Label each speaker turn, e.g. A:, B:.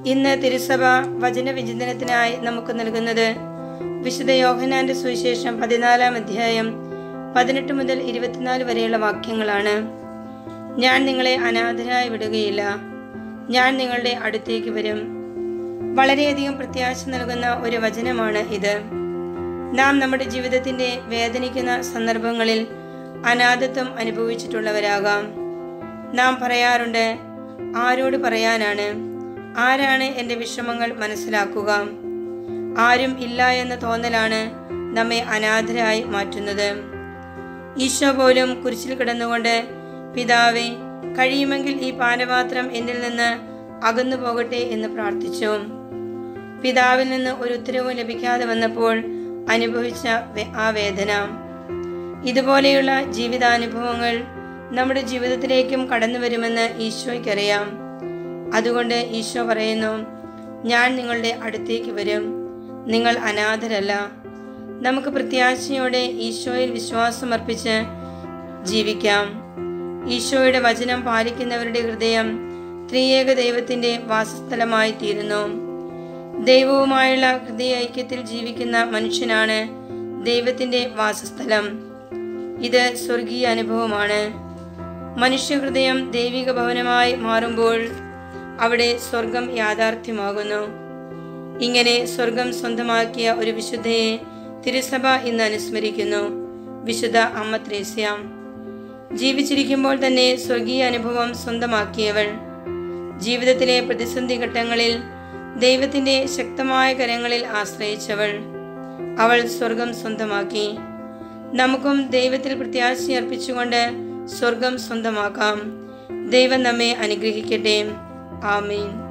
A: ഇന്ന് തിരുസഭ വചനവിചിന്തനത്തിനായി നമുക്ക് നൽകുന്നത് വിശുദ്ധ യോഹനാന്റെ സുവിശേഷം പതിനാലാം അധ്യായം പതിനെട്ട് മുതൽ ഇരുപത്തിനാല് വരെയുള്ള വാക്യങ്ങളാണ് ഞാൻ നിങ്ങളെ അനാഥരായി വിടുകയില്ല ഞാൻ നിങ്ങളുടെ അടുത്തേക്ക് വരും വളരെയധികം പ്രത്യാശ നൽകുന്ന ഒരു വചനമാണ് ഇത് നാം നമ്മുടെ ജീവിതത്തിന്റെ വേദനിക്കുന്ന സന്ദർഭങ്ങളിൽ അനാഥത്വം അനുഭവിച്ചിട്ടുള്ളവരാകാം നാം പറയാറുണ്ട് ആരോട് പറയാനാണ് ആരാണ് എൻ്റെ വിഷമങ്ങൾ മനസ്സിലാക്കുക ആരും ഇല്ല എന്ന തോന്നലാണ് നമ്മെ അനാഥരായി മാറ്റുന്നത് ഈശോ പോലും കുരിശിൽ കിടന്നുകൊണ്ട് പിതാവേ കഴിയുമെങ്കിൽ ഈ പാനപാത്രം എന്നിൽ നിന്ന് അകന്നു പോകട്ടെ എന്ന് പ്രാർത്ഥിച്ചു പിതാവിൽ നിന്ന് ഒരു ഉത്തരവും ലഭിക്കാതെ വന്നപ്പോൾ അനുഭവിച്ച വേ- ആ വേദന ഇതുപോലെയുള്ള ജീവിതാനുഭവങ്ങൾ നമ്മുടെ ജീവിതത്തിലേക്കും കടന്നു വരുമെന്ന് ഈശോയ്ക്കറിയാം അതുകൊണ്ട് ഈശോ പറയുന്നു ഞാൻ നിങ്ങളുടെ അടുത്തേക്ക് വരും നിങ്ങൾ അനാഥരല്ല നമുക്ക് പ്രത്യാശയോടെ ഈശോയിൽ വിശ്വാസമർപ്പിച്ച് ജീവിക്കാം ഈശോയുടെ വചനം പാലിക്കുന്നവരുടെ ഹൃദയം ത്രിയേക ദൈവത്തിന്റെ വാസസ്ഥലമായി തീരുന്നു ദൈവവുമായുള്ള ഹൃദയ ഐക്യത്തിൽ ജീവിക്കുന്ന മനുഷ്യനാണ് ദൈവത്തിന്റെ വാസസ്ഥലം ഇത് സ്വർഗീയ അനുഭവമാണ് മനുഷ്യഹൃദയം ദൈവിക ഭവനമായി മാറുമ്പോൾ അവിടെ സ്വർഗം യാഥാർത്ഥ്യമാകുന്നു ഇങ്ങനെ സ്വർഗം സ്വന്തമാക്കിയ ഒരു വിശുദ്ധയെ തിരുസഭ ഇന്ന് അനുസ്മരിക്കുന്നു വിശുദ്ധ അമ്മ ത്രേസ്യ ജീവിച്ചിരിക്കുമ്പോൾ തന്നെ സ്വർഗീയ അനുഭവം സ്വന്തമാക്കിയവൾ ജീവിതത്തിലെ പ്രതിസന്ധി ഘട്ടങ്ങളിൽ ദൈവത്തിന്റെ ശക്തമായ കരങ്ങളിൽ ആശ്രയിച്ചവൾ അവൾ സ്വർഗം സ്വന്തമാക്കി നമുക്കും ദൈവത്തിൽ പ്രത്യാശയർപ്പിച്ചുകൊണ്ട് സ്വർഗം സ്വന്തമാക്കാം ദൈവം നമ്മെ അനുഗ്രഹിക്കട്ടെ ആമീൻ